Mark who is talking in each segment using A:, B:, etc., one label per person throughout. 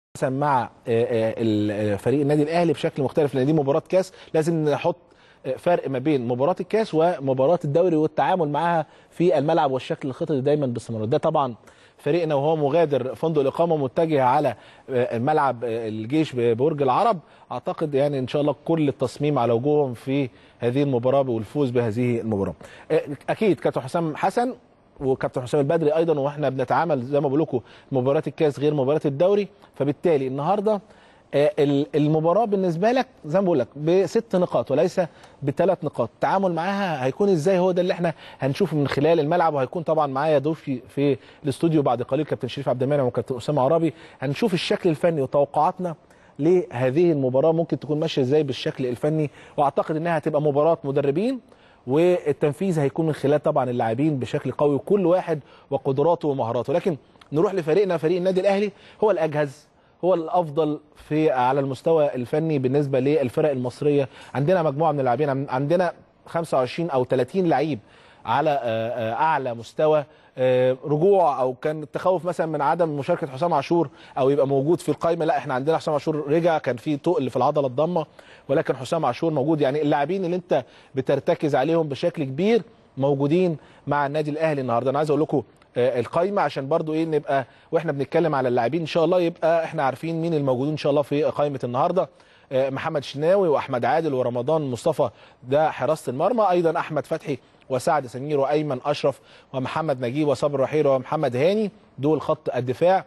A: مثلا مع آه، آه، ال- فريق النادي الاهلي بشكل مختلف لان دي مباراه كاس لازم نحط آه، فرق ما بين مباراه الكاس ومباراه الدوري والتعامل معها في الملعب والشكل الخططي دايما باستمرار ده طبعا فريقنا وهو مغادر فندق الاقامه متجه على آه، ملعب آه، الجيش ببرج العرب اعتقد يعني ان شاء الله كل التصميم على وجوههم في هذه المباراه والفوز بهذه المباراه آه، اكيد كابتن حسام حسن وكابتن حسام البدري ايضا واحنا بنتعامل زي ما بقول لكم مباراه الكاس غير مباراه الدوري فبالتالي النهارده آه، ال- المباراه بالنسبه لك زي ما بقول لك بست نقاط وليس بثلاث نقاط التعامل معاها هيكون ازاي هو ده اللي احنا هنشوفه من خلال الملعب وهيكون طبعا معايا ضيفي في الاستوديو بعد قليل كابتن شريف عبد المنعم وكابتن اسامه عرابي هنشوف الشكل الفني وتوقعاتنا لهذه المباراه ممكن تكون ماشيه ازاي بالشكل الفني واعتقد انها هتبقى مباراه مدربين والتنفيذ هيكون من خلال طبعا اللاعبين بشكل قوي وكل واحد وقدراته ومهاراته لكن نروح لفريقنا فريق النادي الاهلي هو الاجهز هو الافضل في على المستوى الفني بالنسبه للفرق المصريه عندنا مجموعه من اللاعبين عن- عندنا 25 او 30 لعيب على آه، آه، اعلى مستوى آه، رجوع او كان التخوف مثلا من عدم مشاركه حسام عاشور او يبقى موجود في القائمه لا احنا عندنا حسام عاشور رجع كان في تقل في العضله الضمه ولكن حسام عاشور موجود يعني اللاعبين اللي انت بترتكز عليهم بشكل كبير موجودين مع النادي الاهلي النهارده انا عايز اقول لكم آه، القايمه عشان برضو ايه نبقى واحنا بنتكلم على اللاعبين ان شاء الله يبقى احنا عارفين مين الموجودين ان شاء الله في قائمه النهارده آه، محمد شناوي واحمد عادل ورمضان مصطفى ده حراسه المرمى ايضا احمد فتحي وسعد سمير وايمن اشرف ومحمد نجيب وصبر رحيل ومحمد هاني دول خط الدفاع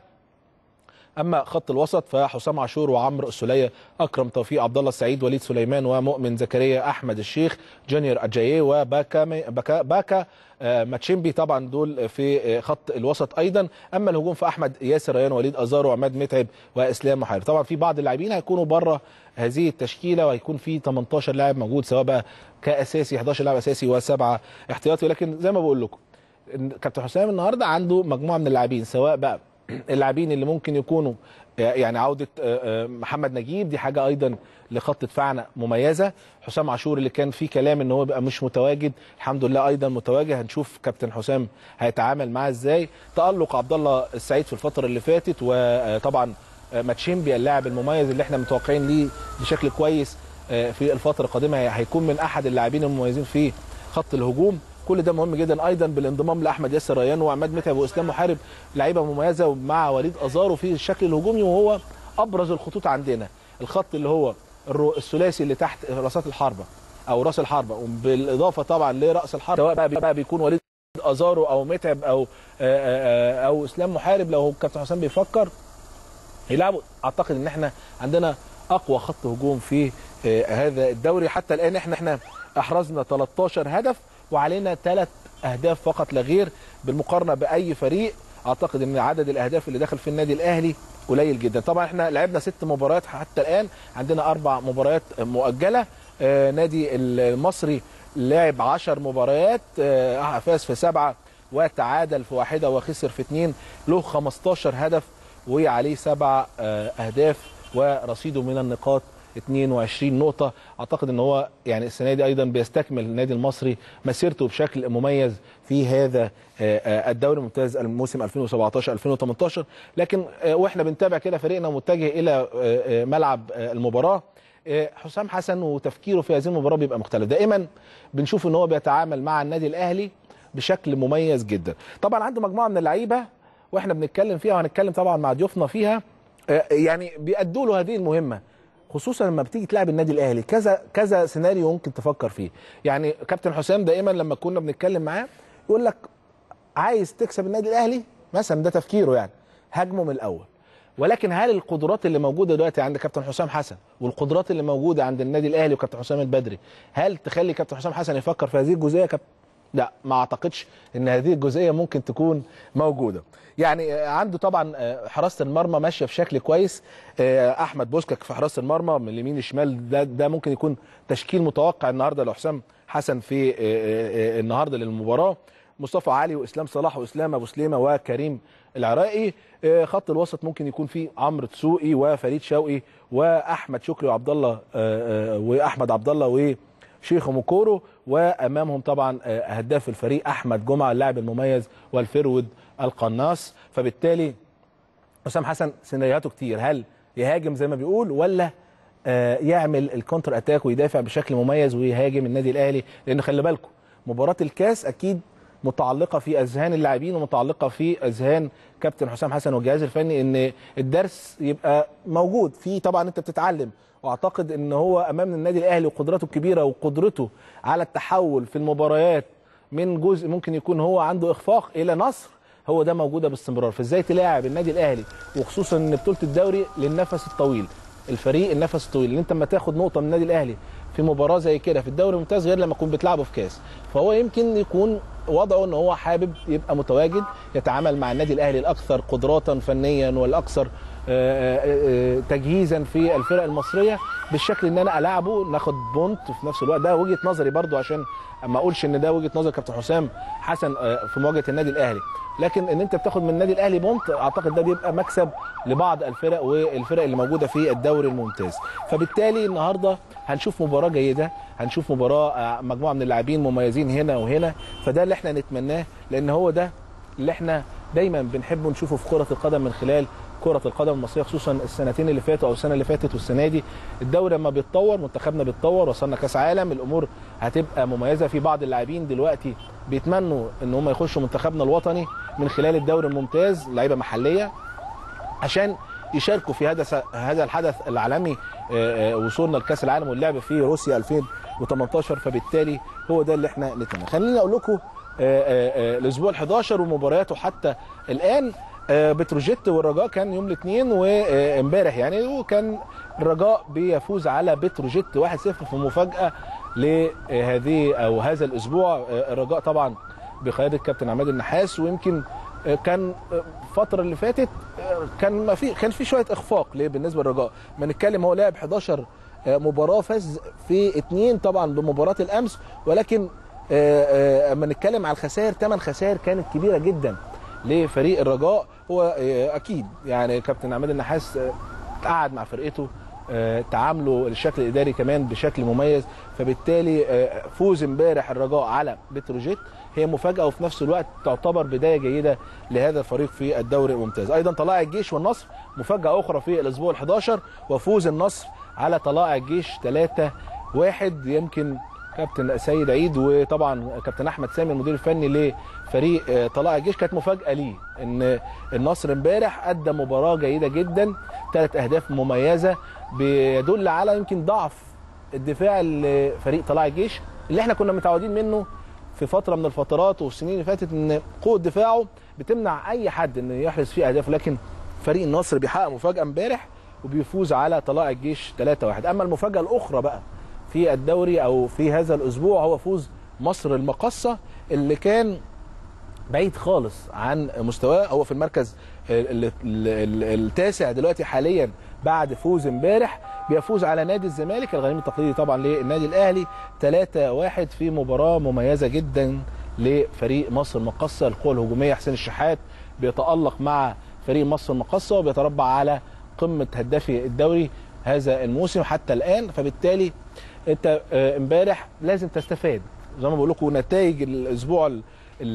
A: اما خط الوسط فحسام عاشور وعمرو السوليه اكرم توفيق عبد الله السعيد وليد سليمان ومؤمن زكريا احمد الشيخ جونيور اجاييه وباكا باكا, باكا آه، ماتشيمبي طبعا دول في آه، خط الوسط ايضا اما الهجوم فاحمد ياسر ريان وليد ازار وعماد متعب واسلام محارب طبعا في بعض اللاعبين هيكونوا بره هذه التشكيله وهيكون في 18 لاعب موجود سواء بقى كاساسي 11 لاعب اساسي وسبعه احتياطي ولكن زي ما بقول لكم إن كابتن حسام النهارده عنده مجموعه من اللاعبين سواء بقى اللاعبين اللي ممكن يكونوا يعني عوده آه، آه، محمد نجيب دي حاجه ايضا لخط دفاعنا مميزه حسام عاشور اللي كان فيه كلام ان هو يبقى مش متواجد الحمد لله ايضا متواجد هنشوف كابتن حسام هيتعامل معاه ازاي تالق عبد الله السعيد في الفتره اللي فاتت وطبعا ماتشيمبي اللاعب المميز اللي احنا متوقعين ليه بشكل كويس آه، في الفتره القادمه هيكون من احد اللاعبين المميزين في خط الهجوم كل ده مهم جدا ايضا بالانضمام لاحمد ياسر ريان وعماد متعب واسلام محارب لعيبه مميزه مع وليد ازارو في الشكل الهجومي وهو ابرز الخطوط عندنا الخط اللي هو الرو- الثلاثي اللي تحت راسات الحربه او راس الحربه وبالاضافه طبعا لراس الحربه سواء بقى بقى بيكون وليد ازارو او متعب او آه، آه، آه، او اسلام محارب لو كابتن حسام بيفكر يلعبوا اعتقد ان احنا عندنا اقوى خط هجوم في آه، هذا الدوري حتى الان احنا احنا احرزنا 13 هدف وعلينا ثلاث اهداف فقط لا غير بالمقارنه باي فريق اعتقد ان عدد الاهداف اللي دخل في النادي الاهلي قليل جدا طبعا احنا لعبنا ست مباريات حتى الان عندنا اربع مباريات مؤجله آه، نادي المصري لعب 10 مباريات آه، فاز في سبعه وتعادل في واحده وخسر في اثنين له 15 هدف وعليه سبع آه، اهداف ورصيده من النقاط 22 نقطة أعتقد أن هو يعني السنة دي أيضا بيستكمل النادي المصري مسيرته بشكل مميز في هذا آه، آه، الدوري الممتاز الموسم 2017-2018 لكن آه، وإحنا بنتابع كده فريقنا متجه إلى آه، آه، ملعب آه، المباراة آه، حسام حسن وتفكيره في هذه المباراة بيبقى مختلف دائما بنشوف أن هو بيتعامل مع النادي الأهلي بشكل مميز جدا طبعا عنده مجموعة من اللعيبة واحنا بنتكلم فيها وهنتكلم طبعا مع ضيوفنا فيها آه، يعني بيأدوا له هذه المهمه خصوصا لما بتيجي تلعب النادي الاهلي كذا كذا سيناريو ممكن تفكر فيه يعني كابتن حسام دائما لما كنا بنتكلم معاه يقول لك عايز تكسب النادي الاهلي مثلا ده تفكيره يعني هاجمه من الاول ولكن هل القدرات اللي موجوده دلوقتي عند كابتن حسام حسن والقدرات اللي موجوده عند النادي الاهلي وكابتن حسام البدري هل تخلي كابتن حسام حسن يفكر في هذه الجزئيه كابتن لا ما اعتقدش ان هذه الجزئيه ممكن تكون موجوده يعني آه، عنده طبعا آه، حراسه المرمى ماشيه بشكل كويس آه، احمد بوسكك في حراسه المرمى من اليمين للشمال ده ده ممكن يكون تشكيل متوقع النهارده لحسام حسن في آه، آه، آه، النهارده للمباراه مصطفى علي واسلام صلاح واسلام ابو سليمه وكريم العراقي آه، خط الوسط ممكن يكون فيه عمرو تسوقي وفريد شوقي واحمد شكري وعبد الله آه، آه، واحمد عبد الله و شيخ موكورو وامامهم طبعا آه، هداف الفريق احمد جمعه اللاعب المميز والفرود القناص فبالتالي حسام حسن سيناريوهاته كتير هل يهاجم زي ما بيقول ولا آه، يعمل الكونتر اتاك ويدافع بشكل مميز ويهاجم النادي الاهلي لان خلي بالكم مباراه الكاس اكيد متعلقه في اذهان اللاعبين ومتعلقه في اذهان كابتن حسام حسن والجهاز الفني ان الدرس يبقى موجود في طبعا انت بتتعلم واعتقد ان هو امام النادي الاهلي وقدراته الكبيره وقدرته على التحول في المباريات من جزء ممكن يكون هو عنده اخفاق الى نصر هو ده موجوده باستمرار فازاي تلاعب النادي الاهلي وخصوصا ان بطوله الدوري للنفس الطويل الفريق النفس الطويل ان انت لما تاخد نقطه من النادي الاهلي في مباراه زي كده في الدوري الممتاز غير لما تكون بتلعبه في كاس فهو يمكن يكون وضعه ان هو حابب يبقى متواجد يتعامل مع النادي الاهلي الاكثر قدراتا فنيا والاكثر آه، آه، آه، تجهيزا في الفرق المصريه بالشكل ان انا العبه ناخد بونت في نفس الوقت ده وجهه نظري برضو عشان ما اقولش ان ده وجهه نظر كابتن حسام حسن آه، في مواجهه النادي الاهلي لكن ان انت بتاخد من النادي الاهلي بونت اعتقد ده بيبقى مكسب لبعض الفرق والفرق اللي موجوده في الدوري الممتاز فبالتالي النهارده هنشوف مباراه جيده هنشوف مباراه آه، مجموعه من اللاعبين مميزين هنا وهنا فده اللي احنا نتمناه لان هو ده اللي احنا دايما بنحبه نشوفه في كره القدم من خلال كرة القدم المصرية خصوصا السنتين اللي فاتوا أو السنة اللي فاتت والسنة دي الدوري لما بيتطور منتخبنا بيتطور وصلنا كأس عالم الأمور هتبقى مميزة في بعض اللاعبين دلوقتي بيتمنوا إن هم يخشوا منتخبنا الوطني من خلال الدوري الممتاز لعيبة محلية عشان يشاركوا في هذا هذا الحدث العالمي آه، آه، وصولنا لكاس العالم واللعب في روسيا 2018 فبالتالي هو ده اللي احنا نتمنى خليني اقول لكم آه، آه، آه، الاسبوع ال 11 ومبارياته حتى الان آه، بتروجيت والرجاء كان يوم الاثنين وامبارح يعني وكان الرجاء بيفوز على بتروجيت 1-0 في مفاجاه لهذه او هذا الاسبوع آه، الرجاء طبعا بقياده كابتن عماد النحاس ويمكن آه، كان آه، الفتره اللي فاتت آه، كان ما في كان في شويه اخفاق ليه بالنسبه للرجاء ما نتكلم هو لعب 11 آه، مباراه فاز في اثنين طبعا بمباراه الامس ولكن آه، آه، اما نتكلم على الخسائر ثمان خسائر كانت كبيره جدا لفريق الرجاء هو آه، اكيد يعني كابتن عماد النحاس آه، قعد مع فرقته آه، تعاملوا الشكل الاداري كمان بشكل مميز فبالتالي آه، فوز امبارح الرجاء على بتروجيت هي مفاجاه وفي نفس الوقت تعتبر بدايه جيده لهذا الفريق في الدوري الممتاز ايضا طلائع الجيش والنصر مفاجاه اخرى في الاسبوع ال11 وفوز النصر على طلائع الجيش 3 1 يمكن كابتن سيد عيد وطبعا كابتن احمد سامي المدير الفني لفريق آه، طلائع الجيش كانت مفاجاه ليه ان النصر امبارح ادى مباراه جيده جدا ثلاث اهداف مميزه بيدل على يمكن ضعف الدفاع لفريق طلائع الجيش اللي احنا كنا متعودين منه في فتره من الفترات والسنين اللي فاتت ان قوه دفاعه بتمنع اي حد انه يحرز فيه اهداف لكن فريق النصر بيحقق مفاجاه امبارح وبيفوز على طلائع الجيش 3-1 اما المفاجاه الاخرى بقى في الدوري او في هذا الاسبوع هو فوز مصر المقصه اللي كان بعيد خالص عن مستواه هو في المركز ال- ال- ال- التاسع دلوقتي حاليا بعد فوز امبارح بيفوز على نادي الزمالك الغريم التقليدي طبعا للنادي الاهلي 3-1 في مباراه مميزه جدا لفريق مصر المقصه القوه الهجوميه حسين الشحات بيتالق مع فريق مصر المقصه وبيتربع على قمه هدافي الدوري هذا الموسم حتى الان فبالتالي انت آه، امبارح لازم تستفاد زي ما بقول لكم نتائج الاسبوع ال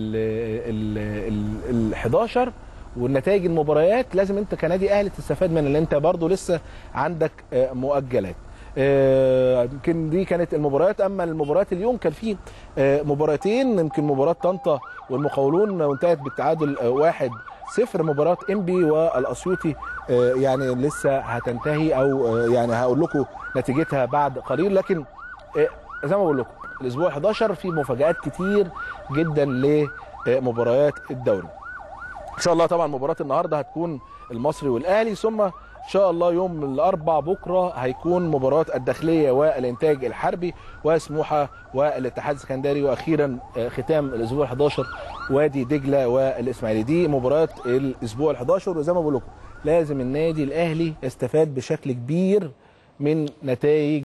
A: ال ال ال 11 والنتائج المباريات لازم انت كنادي اهلي تستفاد منها لان انت برضو لسه عندك آه، مؤجلات آه، يمكن دي كانت المباريات اما المباريات اليوم كان في آه، مباراتين يمكن مباراه طنطا والمقاولون وانتهت بالتعادل آه، واحد صفر مباراه انبي والاسيوطي آه، يعني لسه هتنتهي او آه، يعني هقول لكم نتيجتها بعد قليل لكن آه، زي ما بقول لكم الاسبوع 11 في مفاجات كتير جدا لمباريات الدوري ان شاء الله طبعا مباراه النهارده هتكون المصري والاهلي ثم ان شاء الله يوم الاربع بكره هيكون مباراه الداخليه والانتاج الحربي وسموحه والاتحاد السكندري واخيرا آه، ختام الاسبوع 11 وادي دجله والاسماعيلي دي مباريات الاسبوع 11 وزي ما بقول لكم لازم النادي الاهلي يستفاد بشكل كبير من نتائج